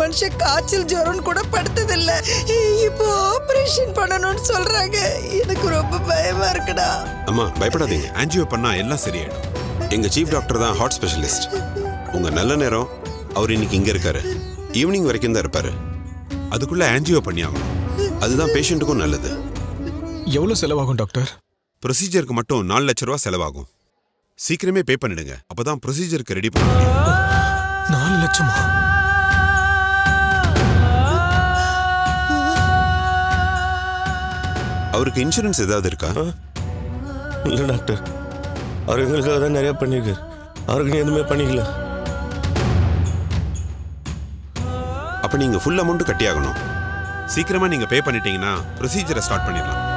மனுஷன் காய்ச்சல் ஜுரம்னு கூட படுத்ததில்ல இப்போ ஆபரேஷன் பண்ணணும்னு சொல்றாங்க எனக்கு ரொம்ப பயமா இருக்குடா அம்மா பயப்படாதீங்க ஆன்ஜியோ பண்ணா எல்லாம் சரியாயிடும் எங்க சீஃப் டாக்டர் தான் ஹார்ட் ஸ்பெஷலிஸ்ட் உங்க நல்ல நேரம் அவர் இன்னைக்கு இங்க இருக்காரு ஈவினிங் வரைக்கும் தான் இருப்பாரு அதுக்குள்ள ஆன்ஜியோ பண்ணி ஆகணும் அதுதான் பேஷண்ட்டுக்கும் நல்லது எவ்வளவு செலவாகும் டாக்டர் ப்ரொசீஜருக்கு மட்டும் நாலு லட்ச ரூபா செலவாகும் சீக்கிரமே பே பண்ணிடுங்க அப்பதான் ப்ரொசீஜருக்கு ரெடி பண்ண முடியும் நாலு லட்சமா அவருக்கு இன்சூரன்ஸ் ஏதாவது இருக்கா இல்லை டாக்டர் அவர் எங்களுக்காக தான் நிறையா பண்ணியிருக்காரு அவருக்கு நீ எதுவுமே பண்ணிக்கல அப்ப நீங்க ஃபுல் அமௌண்ட் கட்டி ஆகணும் சீக்கிரமா நீங்க பே பண்ணிட்டீங்கன்னா ப்ரொசீஜரை ஸ்டார்ட் பண்ணிடலாம்